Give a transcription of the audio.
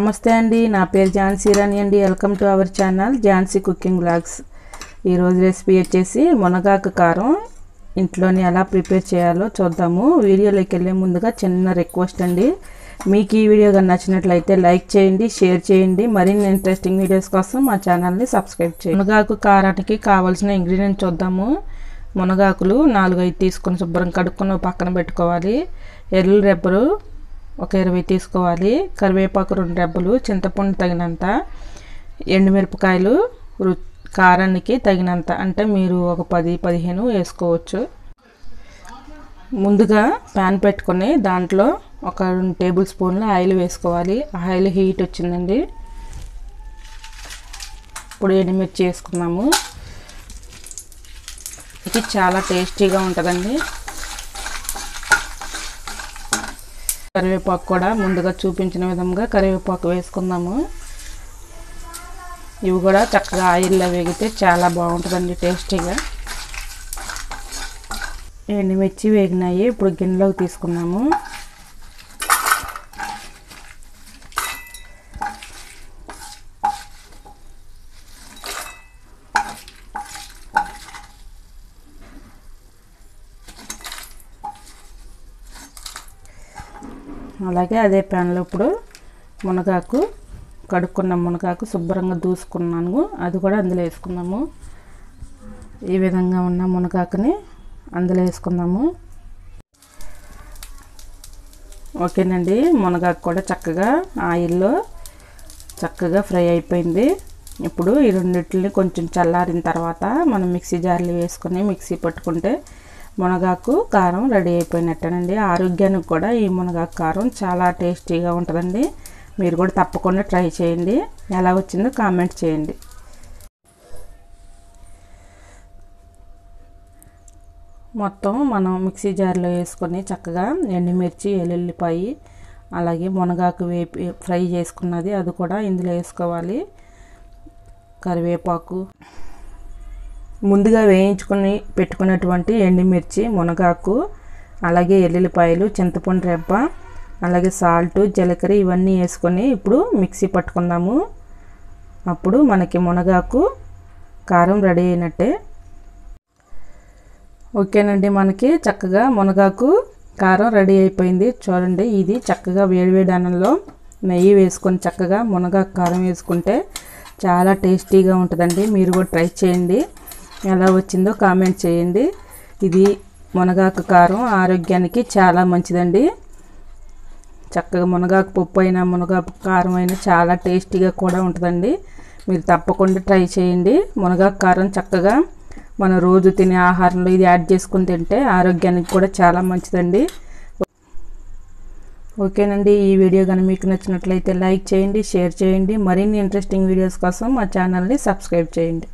నమస్తే అండి నా పేరు ఝాన్సీ రాణి అండి welcome to our channel Jhansi cooking blogs ఈరోజు రెసిపీ వచ్చేసి మునగాకు కారం ఇంట్లోనే ఎలా ప్రిపేర్ చేయాలో చూద్దాము వీడియోలోకి వెళ్ళే ముందుగా చిన్న రిక్వెస్ట్ అండి మీకు ఈ వీడియో కానీ నచ్చినట్లయితే లైక్ చేయండి షేర్ చేయండి మరిన్ని ఇంట్రెస్టింగ్ వీడియోస్ కోసం మా ఛానల్ని సబ్స్క్రైబ్ చేయండి మునగాకు కారానికి కావాల్సిన ఇంగ్రీడియంట్ చూద్దాము మునగాకులు నాలుగు ఐదు తీసుకొని శుభ్రం కడుక్కొని పక్కన పెట్టుకోవాలి ఎల్లు రెబ్బలు ఒక ఇరవై తీసుకోవాలి కరివేపాకు రెండు రెబ్బలు చింతపండు తగినంత ఎండుమిరపకాయలు రు కారానికి తగినంత అంటే మీరు ఒక పది పదిహేను వేసుకోవచ్చు ముందుగా ప్యాన్ పెట్టుకొని దాంట్లో ఒక రెండు టేబుల్ స్పూన్ల ఆయిల్ వేసుకోవాలి ఆయిల్ హీట్ వచ్చిందండి ఇప్పుడు ఎండుమిర్చి వేసుకున్నాము ఇది చాలా టేస్టీగా ఉంటుందండి కరివేపాకు కూడా ముందుగా చూపించిన విధంగా కరివేపాకు వేసుకుందాము ఇవి కూడా చక్కగా ఆయిల్లో వేగితే చాలా బాగుంటుందండి టేస్టీగా ఎండుమిర్చి వేగినాయి ఇప్పుడు గిన్నెలోకి తీసుకున్నాము అలాగే అదే ప్యాన్లో ఇప్పుడు మునగాకు కడుక్కున్న మునగాకు శుభ్రంగా దూసుకున్నాను అది కూడా అందులో వేసుకుందాము ఈ విధంగా ఉన్న మునగాకుని అందులో వేసుకుందాము ఓకేనండి మునగాకు కూడా చక్కగా ఆయిల్లో చక్కగా ఫ్రై అయిపోయింది ఇప్పుడు ఈ రెండింటిని కొంచెం చల్లారిన తర్వాత మనం మిక్సీ జార్లు వేసుకొని మిక్సీ పట్టుకుంటే మునగాకు కారం రెడీ అయిపోయినట్టేనండి ఆరోగ్యానికి కూడా ఈ మునగాకు కారం చాలా టేస్టీగా ఉంటుందండి మీరు కూడా తప్పకుండా ట్రై చేయండి ఎలా వచ్చిందో కామెంట్ చేయండి మొత్తం మనం మిక్సీ జార్లో వేసుకొని చక్కగా ఎండుమిర్చి ఎల్లుల్లిపాయి అలాగే మునగాకు వేపి ఫ్రై చేసుకున్నది అది కూడా ఇందులో వేసుకోవాలి కరివేపాకు ముందుగా వేయించుకొని పెట్టుకున్నటువంటి ఎండుమిర్చి మునగాకు అలాగే ఎల్లుల్లిపాయలు చింతపండు రెబ్బ అలాగే సాల్ట్ జీలకర్ర ఇవన్నీ వేసుకొని ఇప్పుడు మిక్సీ పట్టుకుందాము అప్పుడు మనకి మునగాకు కారం రెడీ అయినట్టే ఓకేనండి మనకి చక్కగా మునగాకు కారం రెడీ అయిపోయింది చూడండి ఇది చక్కగా వేడివేడి అన్నంలో నెయ్యి వేసుకొని చక్కగా మునగాకు కారం వేసుకుంటే చాలా టేస్టీగా ఉంటుందండి మీరు కూడా ట్రై చేయండి ఎలా వచ్చిందో కామెంట్ చేయండి ఇది మునగాకు కారం ఆరోగ్యానికి చాలా మంచిదండి చక్కగా మునగాకు పప్పు అయినా మునగాకు కారం అయినా చాలా టేస్టీగా కూడా ఉంటుందండి మీరు తప్పకుండా ట్రై చేయండి మునగాకు కారం చక్కగా మనం రోజు తినే ఆహారంలో ఇది యాడ్ చేసుకుని తింటే ఆరోగ్యానికి కూడా చాలా మంచిదండి ఓకేనండి ఈ వీడియో కానీ మీకు నచ్చినట్లయితే లైక్ చేయండి షేర్ చేయండి మరిన్ని ఇంట్రెస్టింగ్ వీడియోస్ కోసం మా ఛానల్ని సబ్స్క్రైబ్ చేయండి